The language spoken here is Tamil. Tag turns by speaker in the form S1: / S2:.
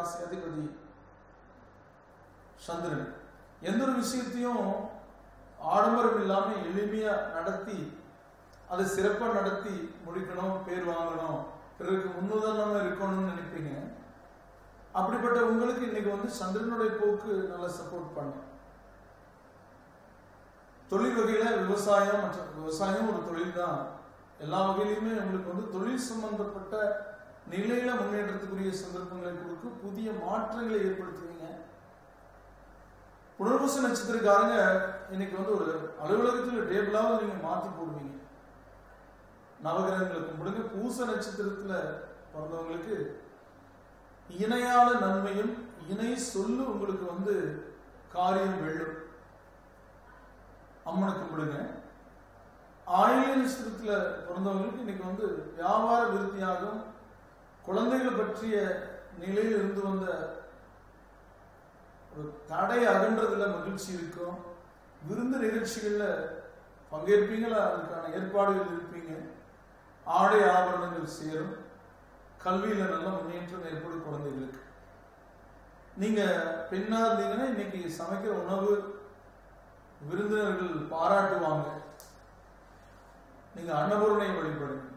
S1: ராசியாதிபதி சந்திரன் எந்த ஒரு விஷயத்தையும் ஆடம்பரம் இல்லாம எளிமையா நடத்தி அதை சிறப்பா நடத்தி முடிக்கணும் பேர் வாங்கணும் பிறருக்கு முன்னுதாரணமா இருக்கணும்னு நினைப்பீங்க அப்படிப்பட்ட உங்களுக்கு இன்னைக்கு வந்து சந்திரனுடைய போக்கு நல்லா சப்போர்ட் பண்ணும் தொழில் வகையில விவசாயம் மற்றும் விவசாயம் ஒரு தொழில் தான் எல்லா வகையிலுமே உங்களுக்கு வந்து தொழில் சம்பந்தப்பட்ட நிலையில முன்னேற்றத்துக்குரிய சந்தர்ப்பங்களை கொடுக்கும் புதிய மாற்றங்களை ஏற்படுத்துவீங்க புனர்பூச நட்சத்திரக்காரங்க இன்னைக்கு வந்து ஒரு அலுவலகத்தில் டேபிளாவது நீங்க மாத்தி போடுவீங்க நவகிரகங்களை கும்பிடுங்க பூச நட்சத்திரத்துல பிறந்தவங்களுக்கு இணையால நன்மையும் இணை சொல்லு உங்களுக்கு வந்து காரியம் வெல்லும் அம்மனை கும்பிடுங்க ஆயில நட்சத்திரத்துல பிறந்தவங்களுக்கு இன்னைக்கு வந்து வியாபார விருத்தியாகும் குழந்தைகளை பற்றிய நிலையில் இருந்து வந்த ஒரு தடை அகன்றதுல மகிழ்ச்சி இருக்கும் விருந்து நிகழ்ச்சிகள்ல பங்கேற்பீங்களா அதுக்கான ஏற்பாடுகள் இருப்பீங்க ஆடை ஆபரணங்கள் சேரும் கல்வியில நல்ல முன்னேற்றம் ஏற்படும் குழந்தைகளுக்கு நீங்க பெண்ணா இருந்தீங்கன்னா இன்னைக்கு சமைக்கிற உணவு விருந்தினர்கள் பாராட்டுவாங்க நீங்க அன்னபூரணை வழிபடுங்க